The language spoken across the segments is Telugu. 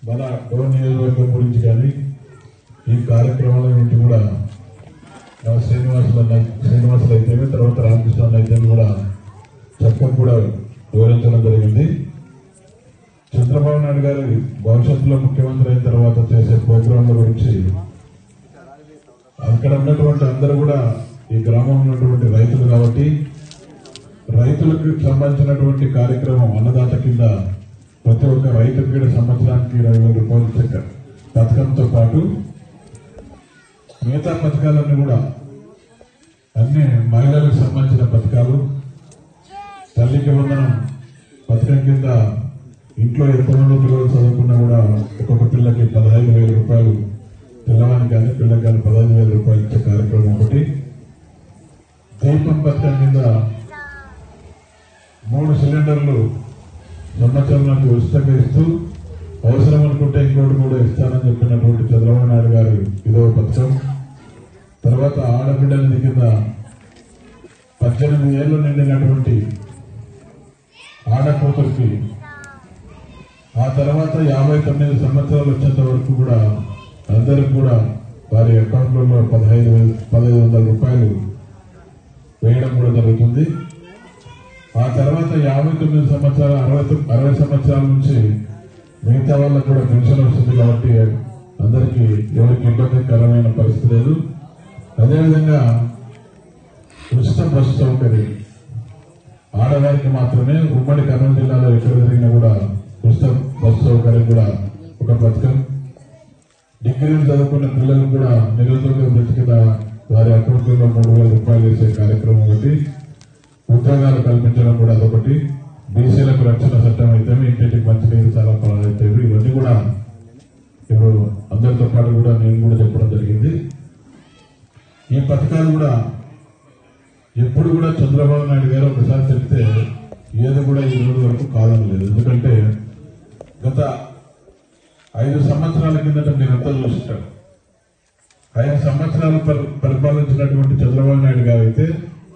మన డోర్ నియోజకవర్గం గురించి కానీ ఈ కార్యక్రమాల గురించి కూడా ఆ శ్రీనివాసులు అన్న- శ్రీనివాసులు అయితేనే తర్వాత రామకృష్ణ అయితే కూడా చక్కగా కూడా వివరించడం జరిగింది చంద్రబాబు నాయుడు గారు భవిష్యత్తులో ముఖ్యమంత్రి అయిన తర్వాత చేసే ప్రోగ్రాంల గురించి అక్కడ ఉన్నటువంటి అందరూ కూడా ఈ గ్రామంలో ఉన్నటువంటి రైతులు కాబట్టి రైతులకు సంబంధించినటువంటి కార్యక్రమం అన్నదాత కింద ప్రతి ఒక్క రైతుకి కూడా సంవత్సరానికి ఇరవై వేల రూపాయలు చెక్క పథకంతో పాటు మిగతా పథకాలన్నీ కూడా అన్ని మహిళలకు సంబంధించిన పథకాలు తల్లికి వందనం పథకం కింద ఇంట్లో ఎంతమంది పిల్లలు చదువుకున్నా కూడా ఒక్కొక్క పిల్లకి పదహైదు వేల రూపాయలు పిల్లవానికి కానీ పిల్లకి కానీ పదహైదు వేల రూపాయలు ఇచ్చే కార్యక్రమం ఒకటి దీపం పథకం కింద మూడు సిలిండర్లు సంవత్సరాలకు ఉచితంగా ఇస్తూ అవసరం అనుకుంటే ఇంకోటి కూడా ఇస్తానని చెప్పినటువంటి చంద్రబాబు నాయుడు గారు ఇదో పథకం తర్వాత ఆడబిడ్డల కింద పద్దెనిమిది ఏళ్ళు నిండినటువంటి ఆడకూతురికి ఆ తర్వాత యాభై తొమ్మిది సంవత్సరాలు వచ్చేంత వరకు కూడా అందరికి కూడా వారి అకౌంట్లలో పదహైదు వేల- పదహైదు వందల రూపాయలు వేయడం కూడా జరుగుతుంది ఆ తర్వాత యాభై తొమ్మిది సంవత్సరాలు అరవై తొ- అరవై సంవత్సరాల నుంచి మిగతా వాళ్ళకు కూడా పెన్షన్ వస్తుంది కాబట్టి అందరికీ ఎవరికి ఇబ్బందికరమైన పరిస్థితి లేదు అదేవిధంగా ఉచిత బస్సు సౌకర్యం ఆడవారికి మాత్రమే ఉమ్మడి కర్నూలు జిల్లాలో ఎక్కడ జరిగినా కూడా ఉచిత బస్సు సౌకర్యం కూడా ఒక పథకం డిగ్రీలు చదువుకున్న పిల్లలకు కూడా నిరుద్యోగ వృత్తి కింద వారి అకౌంట్లో మూడు వేల రూపాయలు వేసే కార్యక్రమం ఒకటి ఉద్యోగాలు కల్పించడం కూడా అదొకటి బీసీలకు రక్షణ చట్టం అయితే ఇంటింటికి మంచినీరు చాలా పొలాలు అయితే ఇవన్నీ కూడా ఇప్పుడు అందరితో పాటు కూడా నేను కూడా చెప్పడం జరిగింది ఈ పథకాలు కూడా ఎప్పుడు కూడా చంద్రబాబు నాయుడు గారు ఒకసారి చెప్తే ఏది కూడా ఈ రోజు వరకు కాదని లేదు ఎందుకంటే గత ఐదు సంవత్సరాల కిందట మీరంతా చూస్తారు ఐదు సంవత్సరాలు పరి- పరిపాలించినటువంటి చంద్రబాబు నాయుడు గారు అయితే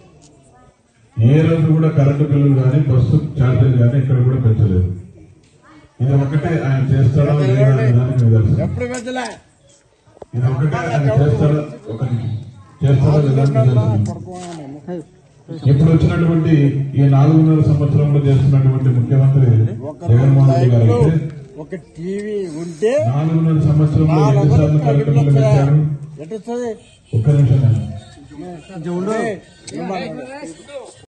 ఏ రోజు కూడా కరెంటు బిల్లులు కానీ బస్సు ఛార్జీలు కానీ ఇక్కడ కూడా పెంచలేదు ఇది ఒకటే ఆయన చేస్తాడా లేదా అనే దానికి నిదర్శనం ఎప్పుడు పెద్దలే ఇది ఒకటే ఆయన చేస్తాడా ఒక నిమిషం. చేస్తాడా లేదా అని నిదర్శనం ఇప్పుడు వచ్చినటువంటి ఈ నాలుగున్నర సంవత్సరంలో చేస్తున్నటువంటి ముఖ్యమంత్రి జగన్మోహన్ రెడ్డి గారు అయితే ఒక టీవీ ఉంటే నాలుగున్నర సంవత్సరంలో ఎన్నిసార్లు కార్యక్రమాలు పెట్టారు ఎట్టొస్తుంది ఒక్క నిమిషం